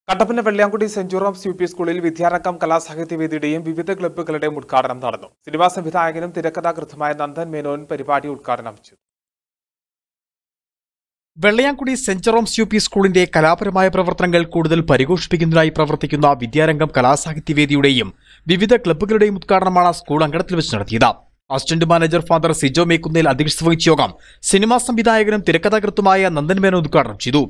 കട്ടപ്പന വെള്ളിയാങ്കുടി സെന്റ് Jerome's U P സ്കൂളിൽ വിദ്യാരംഗം കലാസാഹിത്യവേദിയുടെയും വിവിധ ക്ലബ്ബുകളുടെയും ഉദ്ഘാടനം നടന്നു സിനിമാ സംവിധായകനും തിരക്കഥാകൃത്തുമായ നന്ദൻ മേനോൻ പരിപാടി ഉദ്ഘാടനം ചെയ്തു വെള്ളയാംകുടി സെന്റ് ജെറോംസ് യു പി സ്കൂളിന്റെ കലാപരമായ പ്രവർത്തനങ്ങൾ കൂടുതൽ പരിപോഷിപ്പിക്കുന്നതിനായി പ്രവർത്തിക്കുന്ന വിദ്യാരംഗം കലാസാഹിത്യവേദിയുടെയും വിവിധ ക്ലബ്ബുകളുടെയും ഉദ്ഘാടനമാണ് സ്കൂൾ അങ്കണത്തിൽ വെച്ച് നടത്തിയത് assistant manager father Sijo Mekkunnel അധ്യക്ഷത വഹിച്ച യോഗം സിനിമാ സംവിധായകനും തിരക്കഥാകൃത്തുമായ നന്ദൻ മേനോൻ ഉദ്ഘാടനം ചെയ്തു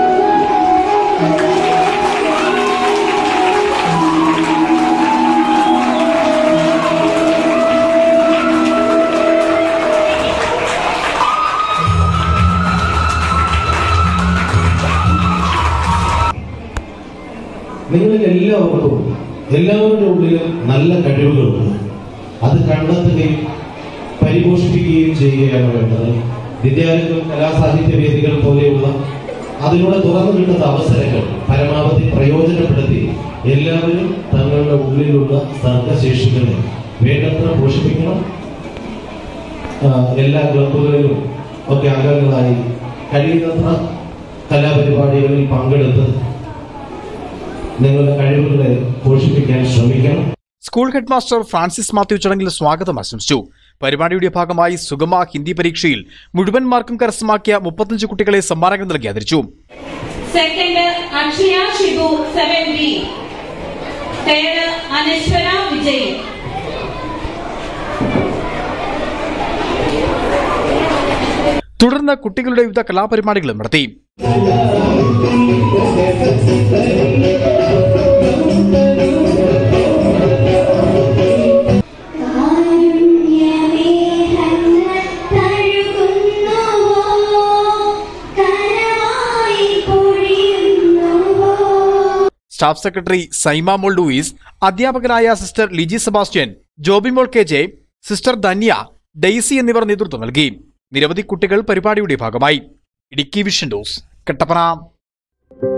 നിങ്ങളിൽ എല്ലാവർക്കും എല്ലാവരുടെ ഉള്ളിലും നല്ല കഴിവുകളുണ്ട് അത് കണ്ടെത്തുകയും പരിപോഷിപ്പിക്കുകയും ചെയ്യുകയാണ് വേണ്ടത് വിദ്യാലയങ്ങൾ കലാസാഹിത്യ വേദികൾ പോലെയുള്ള അതിലൂടെ തുറന്നു കിട്ടുന്ന അവസരങ്ങൾ പരമാവധി പ്രയോജനപ്പെടുത്തി എല്ലാവരും തങ്ങളുടെ ഉള്ളിലുള്ള സർഗശേഷികളെ വേണ്ടത്ര പോഷിപ്പിക്കണം ആ, എല്ലാ ക്ലബുകളിലും ഒക്കെ അംഗങ്ങളായി കഴിയുന്നത്ര കലാപരിപാടികളിൽ പങ്കെടുത്ത് നിങ്ങളുടെ കഴിവുകളെ പോഷിപ്പിക്കാൻ ശ്രമിക്കണം school head master Francis Mathew ചടങ്ങിൽ സ്വാഗതം ആശംസിച്ചു പരിപാടിയുടെ ഭാഗമായി സുഗമ ഹിന്ദി പരീക്ഷയിൽ മുഴുവൻ മാർക്കും കരസ്ഥമാക്കിയ മുപ്പത്തഞ്ച് കുട്ടികളെ സമ്മാനങ്ങൾ നൽകി ആദരിച്ചു second Akshaya Shibu seven B third Anashwara Vijay തുടർന്ന് കുട്ടികളുടെ വിവിധ കലാപരിപാടികളും നടത്തി കാരുണ്യമേഹങ്ങൾ തഴുകുന്നുവോ കരമായി പൊഴിയുന്നുവോ staff secretary Saimamol Louis അധ്യാപകരായ sister Liji Sebastian Jobimol K J sister Dhanya Daisy എന്നിവർ നേതൃത്വം നൽകി നിരവധി കുട്ടികൾ പരിപാടിയുടെ ഭാഗമായി ഇടുക്കി വിഷൻ ഡോസ് കട്ടപ്പന